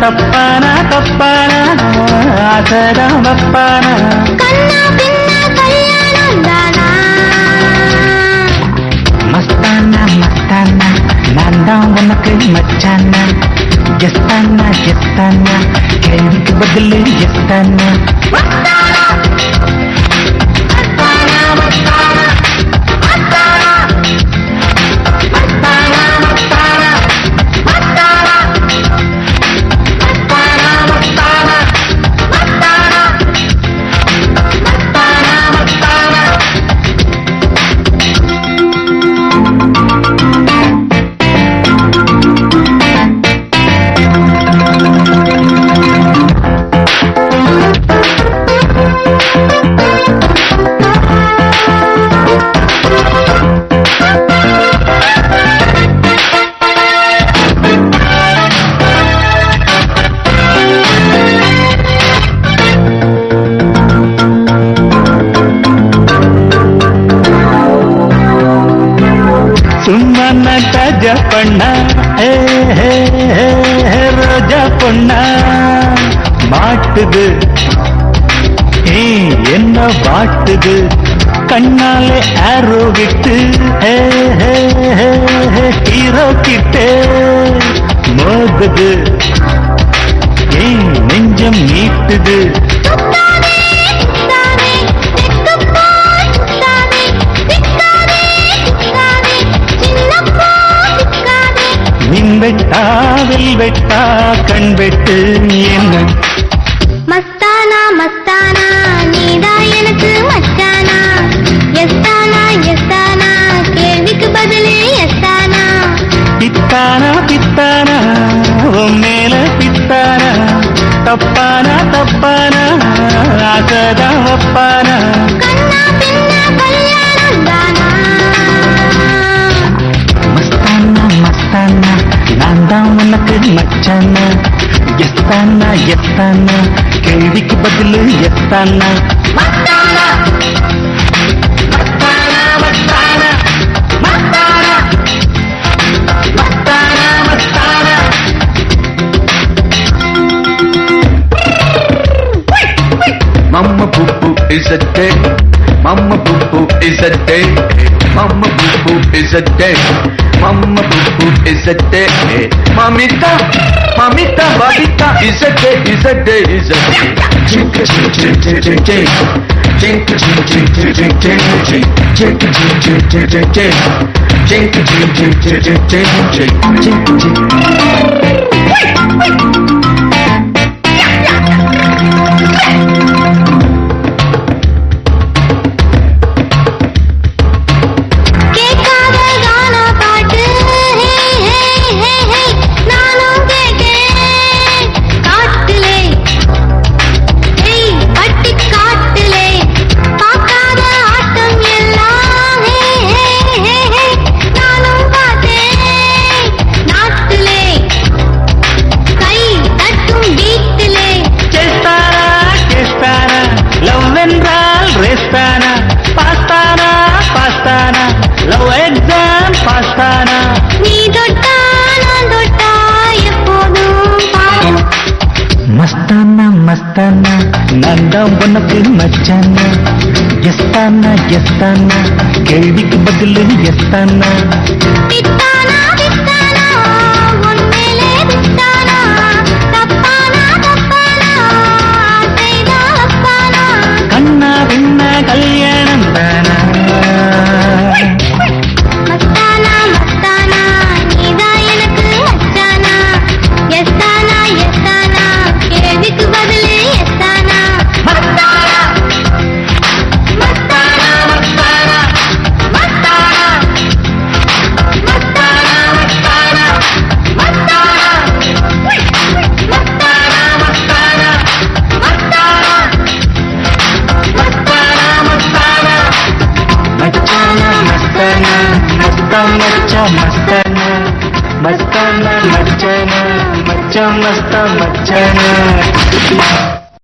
தப்பானா தப்பானா ஆசைதான் வப்பானா கண்ணா பின்ன கல்யாணம் தானா மஸ்தானா மஸ்தானா நான் தான் உனக்கு மச்சானா எஸ்தானா எஸ்தானா கேள்விக்கு பதில் எஸ்தானா சும்மா நட்டாஜ பண்ணா ஏ, ஏ, ஏ, ஏ, ரோஜா பொண்ணா மாட்டுது ஏ என்ன வாட்டுது கண்ணாலே ஆரோ விட்டு ஏ, ஏ, ஏ, ஏ, ஹீரோ கிட்டே மோதுது ஏ நெஞ்சம் நீட்டுது சுத்தாதே சுத்தாதே தெக்கப்போ சுத்தாதே சிக்காதே சிக்காதே சின்னப்போ சிக்காதே மின் வெட்டா வில் வெட்டா கண் வெட்டு என்ன மஸ்தானா மஸ்தானா நீதா எனக்கு மச்சானா எஸ்தானா எஸ்தானா கேள்விக்கு பதிலு எஸ்தானா பித்தானா பித்தானா உன் மேல பித்தானா தப்பானா தப்பானா ஆசதா வப்பானா கண்ணா பின்ன கல்யாணம் தானா மஸ்தானா மஸ்தானா நான் தான் உனக்கு மச்சானா எஸ்தானா எஸ்தானா கேள்விக்கு பதில் எஸ்தானா மஸ்தானா மஸ்தானா மஸ்தானா மஸ்தானா மஸ்தானா மஸ்தானா Mama boo boo is a day. Mama boo boo is a day. Mama boo boo is a day. Mama boo boo is a day. Mamita, mamita, babita is a day, is a day, is a day. Chink chink chink chink chink chink. Chink chink chink chink chink chink. Chink chink chink chink chink chink. Chink chink chink chink chink chink. Chink chink. கேட்காத கானா பாட்டு ஹே ஹே ஹே ஹே நானும் கேட்டேன் காட்டுலே ஏய் பட்டி காட்டுலே பார்க்காத ஆட்டம் எல்லாம் ஹே ஹே ஹே ஹே நானும் பார்த்தேன் நாட்டுலே கை தட்டும் வீட்டிலே చేస్తారా చేస్తారా లవ్ என்றால் ரேஸ்தானா பாஸ்தானா பாஸ்தானா லவ் எக்ஸாம் பாஸ்தானா நீ தொட்டா நான் தொட்டா எப்போதும் பாவம் மஸ்தானா மஸ்தானா நான் தான் உனக்கு மச்சானா எஸ்தானா எஸ்தானா கேள்விக்கு பதில் எஸ்தானா பித்தானா பித்தானா உன்மேலே பித்தானா தப்பானா தப்பானா ஆசைதா அப்பானா கண்ணா பின்ன கல்யாணம் தானா மஸ்தானா மஸ்தானா நீதான் எனக்கு மச்சானா எஸ்தானா எஸ்தானா கேள்விக்கு பதிலு எஸ்தானா மஸ்தானா மஸ்தானா மஸ்தானா மஸ்தானா மஸ்தானா மஸ்தானா மஸ்தானா மஸ்தானா மஸ்தானா மஸ்தானா மஸ்தானா மஸ்தானா மச்சானா மஸ்தானா மஸ்தா மச்சா மஸ்தானா மஸ்தானா மச்சானா மச்சா மஸ்தா மச்சானா